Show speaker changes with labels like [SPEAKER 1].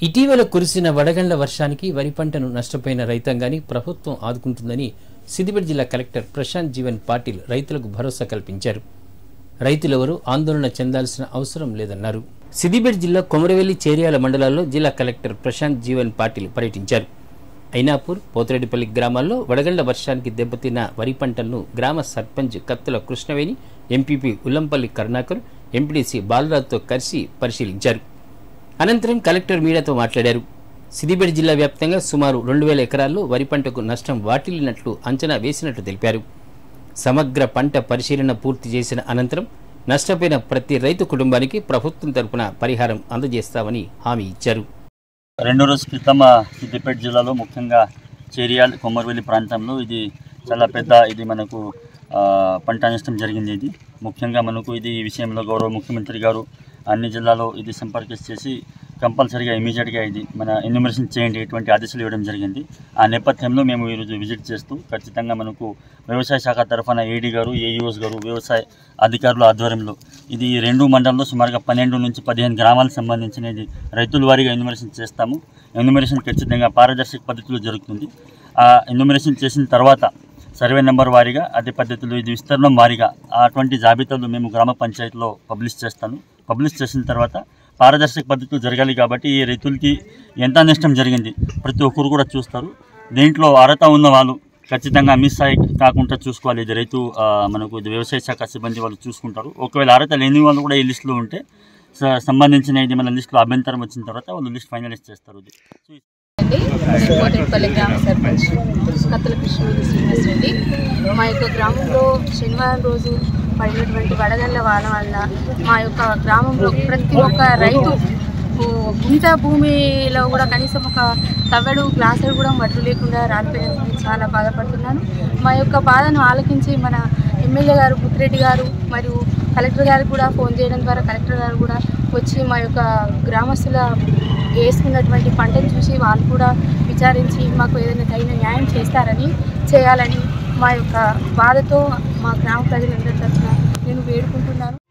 [SPEAKER 1] ఇటీవల కురిసిన వడగండ్ల వర్షానికి వరి పంటను నష్టపోయిన రైతాంగాన్ని ప్రభుత్వం ఆదుకుంటుందని సిద్దిపేట జిల్లా కలెక్టర్ ప్రశాంత్ జీవన్ పాటిల్ రైతులకు భరోసా కల్పించారు రైతులెవరూ ఆందోళన చెందాల్సిన అవసరం లేదన్నారు సిద్దిపేట జిల్లా కొమరవెల్లి చేర్యాల మండలాల్లో జిల్లా కలెక్టర్ ప్రశాంత్ జీవన్ పాటిల్ పర్యటించారు ఐనాపూర్ పోతిరెడ్డిపల్లి గ్రామాల్లో వడగండ్ల వర్షానికి దెబ్బతిన్న వరి పంటలను గ్రామ సర్పంచ్ కత్తుల కృష్ణవేణి ఎంపీపీ ఉల్లంపల్లి కరుణాకర్ ఎంపీడీసీ బాలరాజ్తో కలిసి పరిశీలించారు అనంతరం కలెక్టర్ మీడియాతో మాట్లాడారు సిద్దిపేట జిల్లా వ్యాప్తంగా సుమారు రెండు వేల ఎకరాల్లో వరి పంటకు నష్టం వాటిల్లినట్లు అంచనా వేసినట్లు తెలిపారు సమగ్ర పంట పరిశీలన పూర్తి చేసిన అనంతరం నష్టపోయిన ప్రతి రైతు కుటుంబానికి ప్రభుత్వం తరపున పరిహారం అందజేస్తామని హామీ ఇచ్చారు
[SPEAKER 2] రెండు రోజుల క్రితం ఆ, సిద్దిపేట జిల్లాలో ముఖ్యంగా చేరియాల్ కొమ్మర్వెల్లి ప్రాంతంలో ఇది చాలా పెద్ద ఇది మనకు ఆ, పంట నష్టం జరిగింది ఇది ముఖ్యంగా మనకు ఇది ఈ విషయంలో గౌరవ ముఖ్యమంత్రి గారు అన్ని జిల్లాలో ఇది సంపర్కిస్ చేసి కంపల్సరీగా ఇమీడియట్గా ఇది మన ఎన్యూమరేషన్ చేయండి ఇటువంటి ఆదేశాలు ఇవ్వడం జరిగింది ఆ నేపథ్యంలో మేము ఈరోజు విజిట్ చేస్తూ ఖచ్చితంగా మనకు వ్యవసాయ శాఖ తరఫున ఏడీ గారు ఏఈఓస్ గారు వ్యవసాయ అధికారుల ఆధ్వర్యంలో ఇది ఈ రెండు మండలంలో సుమారుగా పన్నెండు నుంచి పదిహేను గ్రామాలకు సంబంధించిన ఇది రైతుల వారీగా ఎన్యూమరేషన్ చేస్తాము ఎన్యూమరేషన్ ఖచ్చితంగా పారదర్శక పద్ధతిలో జరుగుతుంది ఆ ఎన్యూమరేషన్ చేసిన తర్వాత సర్వే నెంబర్ వారీగా అదే పద్ధతిలో ఇది విస్తరణం వారీగా అటువంటి జాబితాలు మేము గ్రామ పంచాయతీలో పబ్లిష్ చేస్తాను పబ్లిష్ చేసిన తర్వాత పారదర్శక పద్ధతిలో జరగాలి కాబట్టి ఈ రైతులకి ఎంత నష్టం జరిగింది ప్రతి ఒక్కరు కూడా చూస్తారు దీంట్లో అర్హత ఉన్న వాళ్ళు ఖచ్చితంగా మిస్ అయి కాకుండా చూసుకోవాలి ఇది రైతు ఆ, మనకు ఇది వ్యవసాయ శాఖ సిబ్బంది వాళ్ళు చూసుకుంటారు ఒకవేళ అర్హత లేని వాళ్ళు కూడా ఈ లిస్టులో ఉంటే స- సంబంధించిన ఇది మన లిస్టులో అభ్యంతరం వచ్చిన తర్వాత వాళ్ళు లిస్ట్ ఫైనలైజ్ చేస్తారు ఇది సో
[SPEAKER 3] అండి కోటేపల్లి గ్రామ సర్పంచ్ కత్తుల కృష్ణమూర్తి శ్రీనివాస్ రెడ్డి మా యొక్క గ్రామంలో శనివారం రోజు పడినటువంటి వడగళ్ళ వాన వల్ల మా యొక్క గ్రామంలో ప్రతి ఒక్క రైతు ఓ గుంట భూమిలో కూడా కనీసం ఒక తవ్వడు గ్లాసులు కూడా మట్లు లేకుండా రాలిపోయినందుకు చాలా బాధపడుతున్నాను మా యొక్క బాధను ఆలకించి మన ఎమ్మెల్యే గారు బుద్ధిరెడ్డి గారు మరియు కలెక్టర్ గారికి కూడా ఫోన్ చేయడం ద్వారా కలెక్టర్ గారు కూడా వచ్చి మా యొక్క గ్రామస్తుల వేసుకున్నటువంటి పంటను చూసి వాళ్ళు కూడా విచారించి మాకు ఏదైనా తగిన న్యాయం చేస్తారని చేయాలని మా యొక్క బాధతో మా గ్రామ ప్రజలందరి తరఫున నేను వేడుకుంటున్నాను